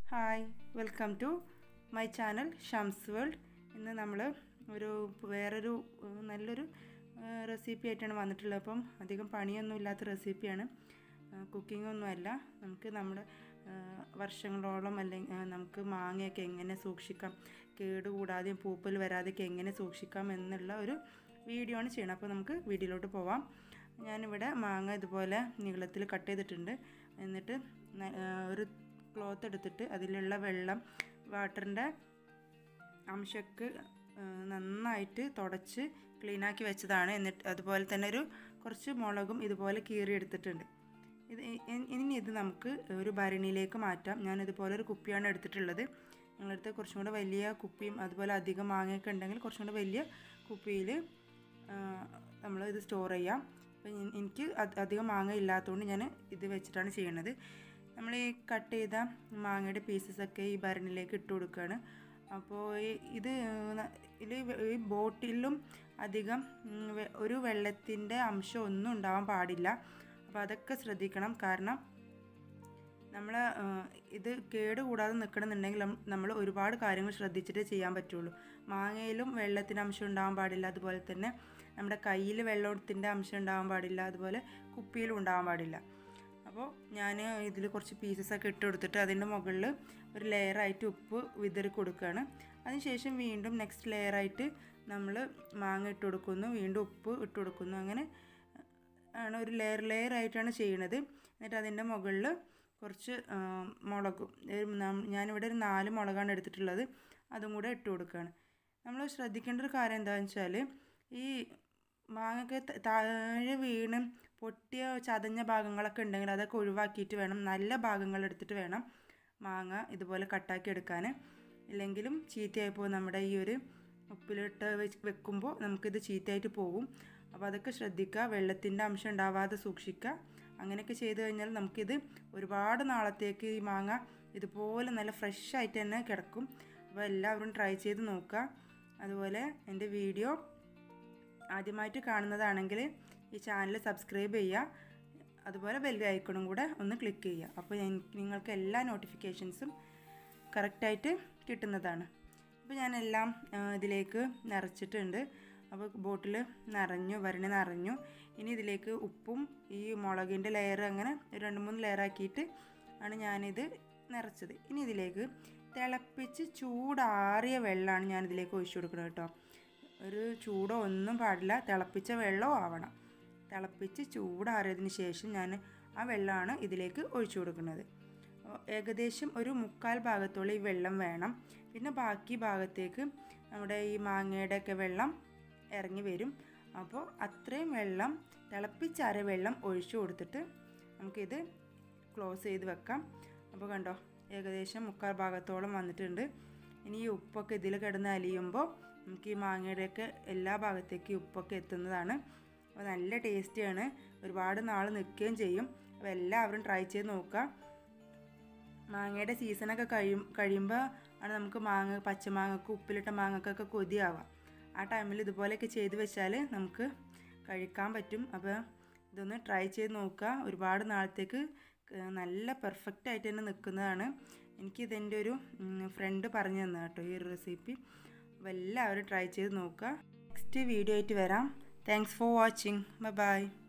hi welcome to my channel Shams world ഇന്ന് നമ്മൾ ഒരു വേറൊരു ഏഹ്, നല്ലൊരു റെസിപ്പി ആയിട്ടാണ് വന്നിട്ടുള്ളത് അപ്പം അധികം പണിയൊന്നും ഇല്ലാത്ത റെസിപ്പിയാണ് കുക്കിംഗ് ഒന്നുമല്ല നമുക്ക് നമ്മുടെ ഏഹ്, വർഷങ്ങളോളം അല്ലെങ്കിൽ നമുക്ക് മാങ്ങയൊക്കെ എങ്ങനെ സൂക്ഷിക്കാം കേടുകൂടാതെയും പൂപ്പൽ വരാതെയൊക്കെ എങ്ങനെ സൂക്ഷിക്കാം എന്നുള്ള ഒരു വീഡിയോ ആണ് ചെയ്യണം അപ്പോൾ നമുക്ക് വീഡിയോയിലോട്ട് പോവാം ഞാനിവിടെ മാങ്ങ ഇതുപോലെ നീളത്തിൽ കട്ട് ചെയ്തിട്ടുണ്ട് എന്നിട്ട് ന- ഏഹ്, ഒരു ക്ലോത്ത് എടുത്തിട്ട് അതിലുള്ള വെള്ളം വാട്ടറിൻ്റെ അംശക്ക് ഏഹ്, നന്നായിട്ട് തുടച്ച് ക്ലീനാക്കി വെച്ചതാണ് എന്നിട്ട് അതുപോലെ തന്നെ ഒരു കുറച്ച് മുളകും ഇതുപോലെ കീറി എടുത്തിട്ടുണ്ട് ഇത് ഇ- ഇ- ഇനി ഇത് നമുക്ക് ഒരു ഭരണിയിലേക്ക് മാറ്റാം ഞാൻ ഇതുപോലെ ഒരു കുപ്പിയാണ് എടുത്തിട്ടുള്ളത് നിങ്ങളടുത്ത് കുറച്ചും കൂടെ വലിയ കുപ്പിയും അതുപോലെ അധികം മാങ്ങയൊക്കെ ഉണ്ടെങ്കിൽ കുറച്ചും കൂടെ വലിയ കുപ്പിയിൽ നമ്മൾ ഇത് സ്റ്റോർ ചെയ്യാം അപ്പം എൻ- എനിക്ക് അത് അധികം മാങ്ങ ഇല്ലാത്തതുകൊണ്ട് ഞാൻ ഇത് വെച്ചിട്ടാണ് ചെയ്യണത് നമ്മൾ ഈ കട്ട് ചെയ്ത മാങ്ങയുടെ പീസസൊക്കെ ഈ ഭരണിലേക്ക് ഇട്ട് കൊടുക്കുകയാണ് അപ്പോൾ ഈ- ഇത് ന- ഇതിൽ ഈ ബോട്ടിലും അധികം ഉം, വെ- ഒരു വെള്ളത്തിൻ്റെ അംശം ഒന്നും ഉണ്ടാവാൻ പാടില്ല അപ്പോൾ അതൊക്കെ ശ്രദ്ധിക്കണം കാരണം നമ്മൾ ഇത് കേട് കൂടാതെ നിൽക്കണമെന്നുണ്ടെങ്കിൽ നമ്മൾ ഒരുപാട് കാര്യങ്ങൾ ശ്രദ്ധിച്ചിട്ടേ ചെയ്യാൻ പറ്റുള്ളൂ മാങ്ങയിലും വെള്ളത്തിൻ്റെ അംശം ഉണ്ടാവാൻ പാടില്ല അതുപോലെ തന്നെ നമ്മുടെ കയ്യിൽ വെള്ളത്തിൻ്റെ അംശം ഉണ്ടാവാൻ പാടില്ല അതുപോലെ കുപ്പിയിലും ഉണ്ടാവാൻ പാടില്ല അപ്പോൾ ഞാൻ ഇതിൽ കുറച്ച് പീസസ് ഒക്കെ ഇട്ട് കൊടുത്തിട്ട് അതിൻ്റെ മുകളിൽ ഒരു ലെയറായിട്ട് ഉപ്പ് വിതറി കൊടുക്കുകയാണ് അതിനുശേഷം വീണ്ടും നെക്സ്റ്റ് ലെയറായിട്ട് നമ്മൾ മാങ്ങ ഇട്ട് കൊടുക്കുന്നു വീണ്ടും ഉപ്പ് ഇട്ട് കൊടുക്കുന്നു അങ്ങനെ ആണ് ഒരു ലെയർ ലെയർ ആയിട്ടാണ് ചെയ്യണത് എന്നിട്ട് അതിൻ്റെ മുകളിൽ കുറച്ച് ആ, മുളകും ഒരു നം- ഞാനിവിടെ ഒരു നാല് മുളകാണ് എടുത്തിട്ടുള്ളത് അതും കൂടെ ഇട്ട് കൊടുക്കുകയാണ് നമ്മൾ ശ്രദ്ധിക്കേണ്ട ഒരു കാര്യം എന്താണെന്ന് വെച്ചാൽ ഈ മാങ്ങയൊക്കെ ത- താഴെ വീണ് പൊട്ടിയ ചതഞ്ഞ ഭാഗങ്ങളൊക്കെ ഉണ്ടെങ്കിൽ അതൊക്കെ ഒഴിവാക്കിയിട്ട് വേണം നല്ല ഭാഗങ്ങൾ എടുത്തിട്ട് വേണം മാങ്ങ ഇതുപോലെ കട്ടാക്കി എടുക്കാൻ ഇല്ലെങ്കിലും ചീത്തയായി പോകും നമ്മുടെ ഈ ഒരു ഉപ്പിലിട്ട് വെച്ച് വെക്കുമ്പോൾ നമുക്കിത് ചീത്തയായിട്ട് പോകും അപ്പോൾ അതൊക്കെ ശ്രദ്ധിക്കുക വെള്ളത്തിൻ്റെ അംശം ഉണ്ടാവാതെ സൂക്ഷിക്കുക അങ്ങനെയൊക്കെ ചെയ്ത് കഴിഞ്ഞാൽ നമുക്കിത് ഒരുപാട് നാളത്തേക്ക് ഈ മാങ്ങ ഇതുപോലെ നല്ല ഫ്രഷ് ആയിട്ട് തന്നെ കിടക്കും അപ്പോൾ എല്ലാവരും ട്രൈ ചെയ്ത് നോക്കുക അതുപോലെ എൻ്റെ വീഡിയോ ആദ്യമായിട്ട് കാണുന്നതാണെങ്കിൽ ഈ ചാനൽ സബ്സ്ക്രൈബ് ചെയ്യുക അതുപോലെ ബെൽ ഐക്കണും കൂടെ ഒന്ന് ക്ലിക്ക് ചെയ്യുക അപ്പോൾ ഞാൻ- നിങ്ങൾക്ക് എല്ലാ നോട്ടിഫിക്കേഷൻസും കറക്റ്റായിട്ട് കിട്ടുന്നതാണ് അപ്പോൾ ഞാൻ എല്ലാം ആ, ഇതിലേക്ക് നിറച്ചിട്ടുണ്ട് അപ്പോൾ ബോട്ടിൽ നിറഞ്ഞു വരണ നിറഞ്ഞു ഇനി ഇതിലേക്ക് ഉപ്പും ഈ മുളകിൻ്റെ ലെയർ അങ്ങനെ ഒരു രണ്ട് മൂന്ന് ലെയർ ആക്കിയിട്ട് ആണ് ഞാനിത് നിറച്ചത് ഇനി ഇതിലേക്ക് തിളപ്പിച്ച് ചൂടാറിയ വെള്ളമാണ് ഞാൻ ഇതിലേക്ക് ഒഴിച്ചു കൊടുക്കുന്നത് കേട്ടോ ഒരു ചൂടോ ഒന്നും പാടില്ല തിളപ്പിച്ച വെള്ളവും ആവണം തിളപ്പിച്ച് ചൂടാറിയതിന് ശേഷം ഞാൻ ആ വെള്ളമാണ് ഇതിലേക്ക് ഒഴിച്ചു കൊടുക്കുന്നത് അപ്പോൾ ഏകദേശം ഒരു മുക്കാൽ ഭാഗത്തോളം ഈ വെള്ളം വേണം പിന്നെ ബാക്കി ഭാഗത്തേക്ക് നമ്മുടെ ഈ മാങ്ങയുടെ ഒക്കെ വെള്ളം ഇറങ്ങി വരും അപ്പോൾ അത്രയും വെള്ളം തിളപ്പിച്ചാറിയ വെള്ളം ഒഴിച്ചു കൊടുത്തിട്ട് നമുക്കിത് ക്ലോസ് ചെയ്ത് വെക്കാം അപ്പോൾ കണ്ടോ ഏകദേശം മുക്കാൽ ഭാഗത്തോളം വന്നിട്ടുണ്ട് ഇനി ഈ ഉപ്പൊക്കെ ഇതിൽ കിടന്ന് അലിയുമ്പോൾ നമുക്ക് ഈ മാങ്ങയുടെയൊക്കെ എല്ലാ ഭാഗത്തേക്കും ഈ ഉപ്പൊക്കെ എത്തുന്നതാണ് അപ്പോൾ നല്ല ടേസ്റ്റിയാണ് ഒരുപാട് നാൾ നിൽക്കുകയും ചെയ്യും അപ്പോൾ എല്ലാവരും ട്രൈ ചെയ്ത് നോക്കുക മാങ്ങയുടെ സീസണൊക്കെ കഴിയും കഴിയുമ്പോൾ ആണ് നമുക്ക് മാങ്ങ പച്ചമാങ്ങക്ക് ഉപ്പിലിട്ട മാങ്ങക്കൊക്കെ കൊതിയാവുക ആ ടൈമിൽ ഇതുപോലെയൊക്കെ ചെയ്ത് വെച്ചാൽ നമുക്ക് കഴിക്കാൻ പറ്റും അപ്പോൾ ഇതൊന്ന് ട്രൈ ചെയ്ത് നോക്കുക ഒരുപാട് നാളത്തേക്ക് ക- നല്ല പെർഫെക്റ്റ് ആയിട്ട് തന്നെ നിൽക്കുന്നതാണ് എനിക്കിതെൻ്റെ ഒരു ഫ്രണ്ട് പറഞ്ഞു തന്നെ കേട്ടോ ഈ ഒരു റെസിപ്പി അപ്പോൾ എല്ലാവരും ട്രൈ ചെയ്ത് നോക്കുക നെക്സ്റ്റ് വീഡിയോ ആയിട്ട് വരാം thanks for watching bye by